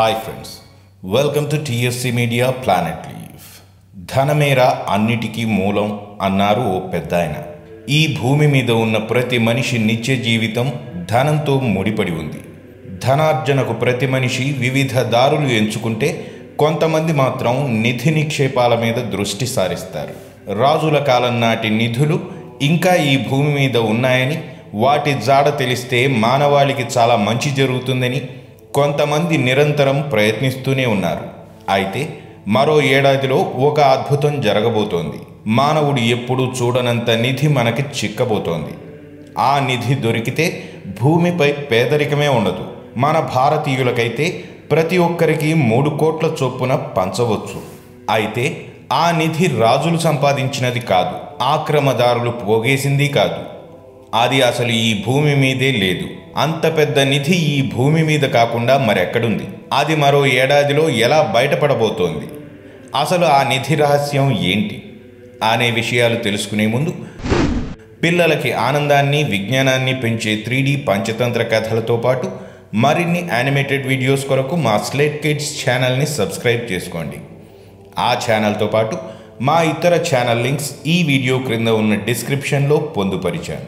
Hi friends welcome to TSC media planet లీవ్ ధనమేర అన్నిటికీ మూలం అన్నారు ఓ పెద్ద ఆయన ఈ భూమి మీద ఉన్న ప్రతి మనిషి నిత్య జీవితం ధనంతో ముడిపడి ఉంది ధనార్జనకు ప్రతి మనిషి వివిధ దారులు ఎంచుకుంటే కొంతమంది మాత్రం నిధి నిక్షేపాల మీద దృష్టి సారిస్తారు రాజుల కాలం నాటి నిధులు ఇంకా ఈ భూమి మీద ఉన్నాయని వాటి జాడ తెలిస్తే మానవాళికి చాలా మంచి జరుగుతుందని కొంతమంది నిరంతరం ప్రయత్నిస్తూనే ఉన్నారు అయితే మరో ఏడాదిలో ఒక అద్భుతం జరగబోతోంది మానవుడు ఎప్పుడూ చూడనంత నిధి మనకి చిక్కబోతోంది ఆ నిధి దొరికితే భూమిపై పేదరికమే ఉండదు మన భారతీయులకైతే ప్రతి ఒక్కరికి మూడు కోట్ల చొప్పున పంచవచ్చు అయితే ఆ నిధి రాజులు సంపాదించినది కాదు ఆక్రమదారులు పోగేసింది కాదు అది అసలు ఈ భూమి మీదే లేదు అంత పెద్ద నిధి ఈ భూమి మీద కాకుండా మరెక్కడుంది అది మరో ఏడాదిలో ఎలా బయటపడబోతోంది అసలు ఆ నిధి రహస్యం ఏంటి అనే విషయాలు తెలుసుకునే ముందు పిల్లలకి ఆనందాన్ని విజ్ఞానాన్ని పెంచే త్రీ పంచతంత్ర కథలతో పాటు మరిన్ని యానిమేటెడ్ వీడియోస్ కొరకు మా స్లేట్ కిడ్స్ ఛానల్ని సబ్స్క్రైబ్ చేసుకోండి ఆ ఛానల్తో పాటు మా ఇతర ఛానల్ లింక్స్ ఈ వీడియో క్రింద ఉన్న డిస్క్రిప్షన్లో పొందుపరిచాను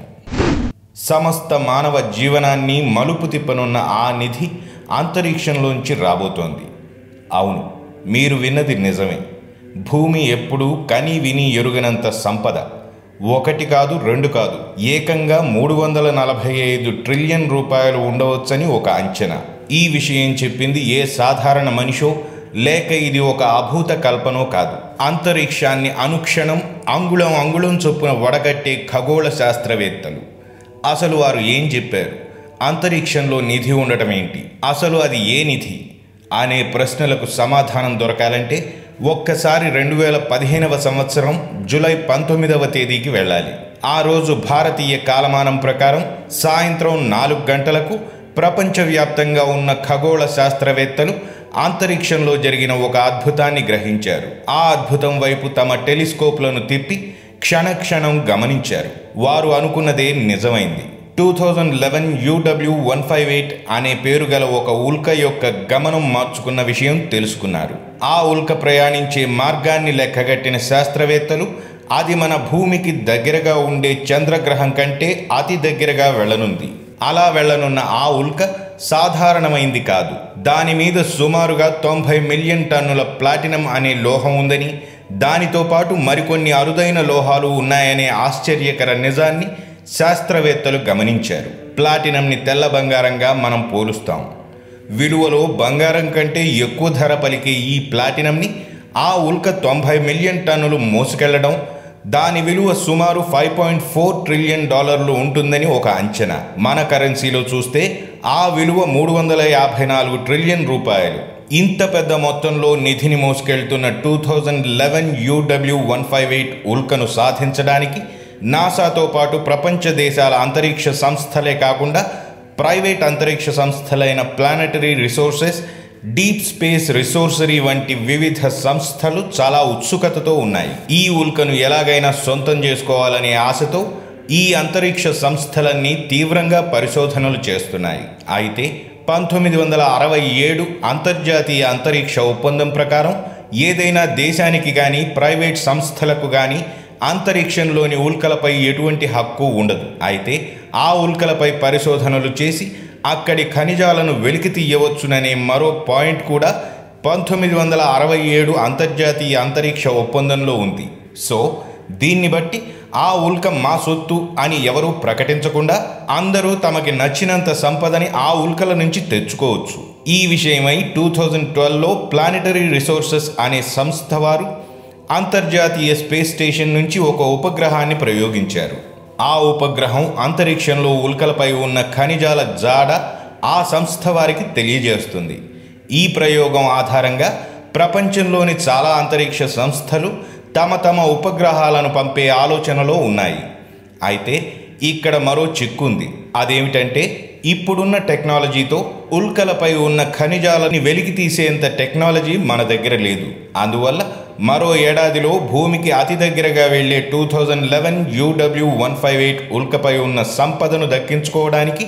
సమస్త మానవ జీవనాన్ని మలుపు తిప్పనున్న ఆ నిధి అంతరిక్షంలోంచి రాబోతోంది అవును మీరు విన్నది నిజమే భూమి ఎప్పుడూ కని విని ఎరుగనంత సంపద ఒకటి కాదు రెండు కాదు ఏకంగా మూడు వందల నలభై ఐదు ట్రిలియన్ రూపాయలు ఉండవచ్చని ఒక అంచనా ఈ విషయం చెప్పింది ఏ సాధారణ మనిషో లేక ఇది ఒక అభూత కల్పనో కాదు అంతరిక్షాన్ని అనుక్షణం అంగుళం అంగుళం చొప్పున వడగట్టే ఖగోళ శాస్త్రవేత్తలు అసలు వారు ఏం చెప్పారు అంతరిక్షంలో నిధి ఉండటం ఏంటి అసలు అది ఏ నిధి అనే ప్రశ్నలకు సమాధానం దొరకాలంటే ఒక్కసారి రెండు వేల పదిహేనవ సంవత్సరం జూలై పంతొమ్మిదవ తేదీకి వెళ్ళాలి ఆ రోజు భారతీయ కాలమానం ప్రకారం సాయంత్రం నాలుగు గంటలకు ప్రపంచవ్యాప్తంగా ఉన్న ఖగోళ శాస్త్రవేత్తలు అంతరిక్షంలో జరిగిన ఒక అద్భుతాన్ని గ్రహించారు ఆ అద్భుతం వైపు తమ టెలిస్కోప్లను తిప్పి క్షణక్షణం గమనించారు వారు అనుకున్నదే నిజమైంది two thousand eleven UW one five eight అనే పేరు గల ఒక ఉల్క యొక్క గమనం మార్చుకున్న విషయం తెలుసుకున్నారు ఆ ఉల్క ప్రయాణించే మార్గాన్ని లెక్కగట్టిన శాస్త్రవేత్తలు అది మన భూమికి దగ్గరగా ఉండే చంద్రగ్రహం కంటే అతి దగ్గరగా వెళ్ళనుంది అలా వెళ్ళనున్న ఆ ఉల్క సాధారణమైంది కాదు దాని మీద సుమారుగా తొంభై మిలియన్ టన్నుల ప్లాటినం అనే లోహం ఉందని దానితో పాటు మరికొన్ని అరుదైన లోహాలు ఉన్నాయనే ఆశ్చర్యకర నిజాన్ని శాస్త్రవేత్తలు గమనించారు ప్లాటినంని తెల్ల బంగారంగా మనం పోలుస్తాం విలువలో బంగారం కంటే ఎక్కువ ధర పలికే ఈ ప్లాటినంని ఆ ఉల్క తొంభై మిలియన్ టన్నులు మోసుకెళ్లడం దాని విలువ సుమారు ఫైవ్ పాయింట్ ఫోర్ ట్రిలియన్ డాలర్లు ఉంటుందని ఒక అంచనా మన కరెన్సీలో చూస్తే ఆ విలువ మూడు వందల యాభై నాలుగు ట్రిలియన్ రూపాయలు ఇంత పెద్ద మొత్తంలో నిధిని మోసుకెళ్తున్న two thousand eleven UW one five eight ఉల్కను సాధించడానికి నాసాతో పాటు ప్రపంచ దేశాల అంతరిక్ష సంస్థలే కాకుండా ప్రైవేట్ అంతరిక్ష సంస్థలైన ప్లానటరీ రిసోర్సెస్ డీప్ స్పేస్ రిసోర్సరీ వంటి వివిధ సంస్థలు చాలా ఉత్సుకతతో ఉన్నాయి ఈ ఉల్కను ఎలాగైనా సొంతం చేసుకోవాలనే ఆశతో ఈ అంతరిక్ష సంస్థలన్నీ తీవ్రంగా పరిశోధనలు చేస్తున్నాయి అయితే పంతొమ్మిది వందల అరవై ఏడు అంతర్జాతీయ అంతరిక్ష ఒప్పందం ప్రకారం ఏదైనా దేశానికి కానీ ప్రైవేట్ సంస్థలకు కానీ అంతరిక్షంలోని ఉల్కలపై ఎటువంటి హక్కు ఉండదు అయితే ఆ ఉల్కలపై పరిశోధనలు చేసి అక్కడి ఖనిజాలను వెలికి తీయవచ్చుననే మరో పాయింట్ కూడా పంతొమ్మిది వందల అరవై ఏడు అంతర్జాతీయ అంతరిక్ష ఒప్పందంలో ఉంది సో దీన్ని బట్టి ఆ ఉల్క మా సొత్తు అని ఎవరూ ప్రకటించకుండా అందరూ తమకి నచ్చినంత సంపదని ఆ ఉల్కల నుంచి తెచ్చుకోవచ్చు ఈ విషయమై టూ థౌజండ్ ట్వెల్వ్లో ప్లానెటరీ రిసోర్సెస్ అనే సంస్థ వారు అంతర్జాతీయ స్పేస్ స్టేషన్ నుంచి ఒక ఉపగ్రహాన్ని ప్రయోగించారు ఆ ఉపగ్రహం అంతరిక్షంలో ఉల్కలపై ఉన్న ఖనిజాల జాడ ఆ సంస్థ వారికి తెలియజేస్తుంది ఈ ప్రయోగం ఆధారంగా ప్రపంచంలోని చాలా అంతరిక్ష సంస్థలు తమ తమ ఉపగ్రహాలను పంపే ఆలోచనలో ఉన్నాయి అయితే ఇక్కడ మరో చిక్కుంది అదేమిటంటే ఇప్పుడున్న టెక్నాలజీతో ఉల్కలపై ఉన్న ఖనిజాలని వెలికి తీసేంత టెక్నాలజీ మన దగ్గర లేదు అందువల్ల మరో ఏడాదిలో భూమికి అతి దగ్గరగా వెళ్లే two thousand eleven UW one five eight ఉల్కపై ఉన్న సంపదను దక్కించుకోవడానికి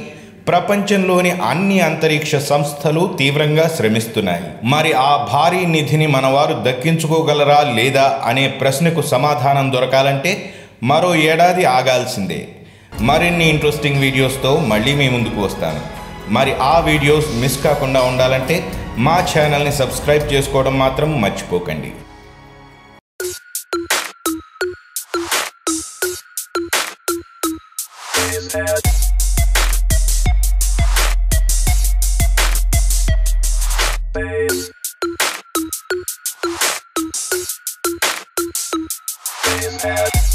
ప్రపంచంలోని అన్ని అంతరిక్ష సంస్థలు తీవ్రంగా శ్రమిస్తున్నాయి మరి ఆ భారీ నిధిని మనవారు దక్కించుకోగలరా లేదా అనే ప్రశ్నకు సమాధానం దొరకాలంటే మరో ఏడాది ఆగాల్సిందే మరిన్ని ఇంట్రెస్టింగ్ వీడియోస్తో మళ్ళీ మీ ముందుకు వస్తాను మరి ఆ వీడియోస్ మిస్ కాకుండా ఉండాలంటే మా ఛానల్ని సబ్స్క్రైబ్ చేసుకోవడం మాత్రం మర్చిపోకండి Space.